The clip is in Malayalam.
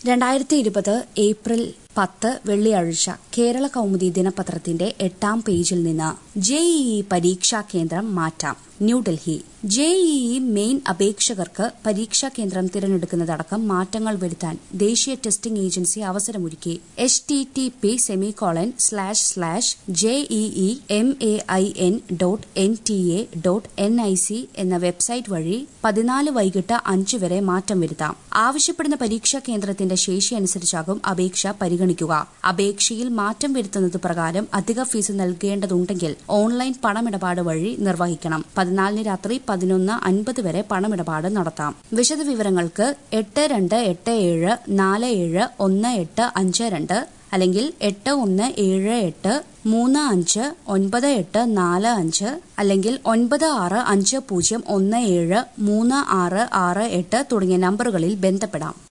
രണ്ടായിരത്തി ഇരുപത് ഏപ്രിൽ പത്ത് വെള്ളിയാഴ്ച കേരള കൗമുദി ദിനപത്രത്തിന്റെ എട്ടാം പേജിൽ നിന്ന് ജെഇഇ പരീക്ഷാ കേന്ദ്രം മാറ്റാം ന്യൂഡൽഹി ജെഇഇ മെയിൻ അപേക്ഷകർക്ക് പരീക്ഷാ കേന്ദ്രം തിരഞ്ഞെടുക്കുന്നതടക്കം മാറ്റങ്ങൾ വരുത്താൻ ദേശീയ ടെസ്റ്റിംഗ് ഏജൻസി അവസരമൊരുക്കി H T T P semicolon slash slash JEE M A I N dot N T A dot N I C എന്ന വെബ്സൈറ്റ് വഴി പതിനാല് വൈകിട്ട് അഞ്ച് വരെ മാറ്റം വരുത്താം ആവശ്യപ്പെടുന്ന പരീക്ഷാ കേന്ദ്രത്തിന്റെ ശേഷി അനുസരിച്ചാകും അപേക്ഷ പരിഗണിക്കുക അപേക്ഷയിൽ മാറ്റം വരുത്തുന്നത് പ്രകാരം അധിക ഫീസ് നൽകേണ്ടതുണ്ടെങ്കിൽ ഓൺലൈൻ പണമിടപാട് വഴി നിർവഹിക്കണം പതിനാലിന് രാത്രി പതിനൊന്ന് അൻപത് വരെ പണമിടപാട് നടത്താം വിശദവിവരങ്ങൾക്ക് എട്ട് രണ്ട് എട്ട് ഏഴ് നാല് ഏഴ് ഒന്ന് എട്ട് അഞ്ച് രണ്ട് അല്ലെങ്കിൽ എട്ട് ഒന്ന് ഏഴ് എട്ട് മൂന്ന് അഞ്ച് ഒൻപത് എട്ട് നാല് അഞ്ച് അല്ലെങ്കിൽ ഒൻപത് ആറ് അഞ്ച് പൂജ്യം ഒന്ന് ഏഴ് മൂന്ന് ആറ് ആറ് എട്ട് തുടങ്ങിയ നമ്പറുകളിൽ ബന്ധപ്പെടാം